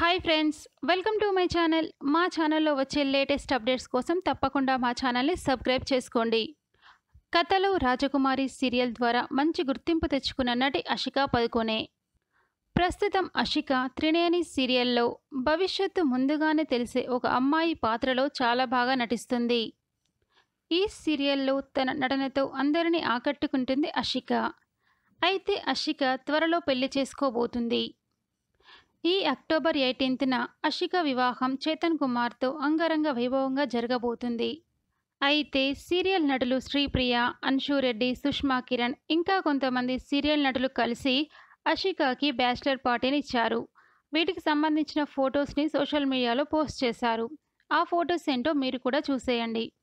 hi friends welcome to my channel మా ఛానల్లో వచ్చే లేటెస్ట్ అప్డేట్స్ కోసం తప్పకుండా మా ఛానల్ని సబ్స్క్రైబ్ చేసుకోండి కథలో రాజకుమారి సీరియల్ ద్వారా మంచి గుర్తింపు తెచ్చుకున్న నటి అషికా పదుకోనే ప్రస్తుతం అషిక త్రినేని సీరియల్లో భవిష్యత్తు ముందుగానే తెలిసే ఒక అమ్మాయి పాత్రలో చాలా బాగా నటిస్తుంది ఈ సీరియల్లో తన నటనతో అందరినీ ఆకట్టుకుంటుంది అషిక అయితే అషిక త్వరలో పెళ్లి చేసుకోబోతుంది ఈ అక్టోబర్ ఎయిటీన్త్న అషిక వివాహం చేతన్ కుమార్తో అంగరంగ వైభవంగా జరగబోతుంది అయితే సీరియల్ నటులు శ్రీప్రియ అన్షు రెడ్డి సుష్మా కిరణ్ ఇంకా కొంతమంది సీరియల్ నటులు కలిసి అషికాకి బ్యాచిలర్ పార్టీని ఇచ్చారు వీటికి సంబంధించిన ఫొటోస్ని సోషల్ మీడియాలో పోస్ట్ చేశారు ఆ ఫొటోస్ ఏంటో మీరు కూడా చూసేయండి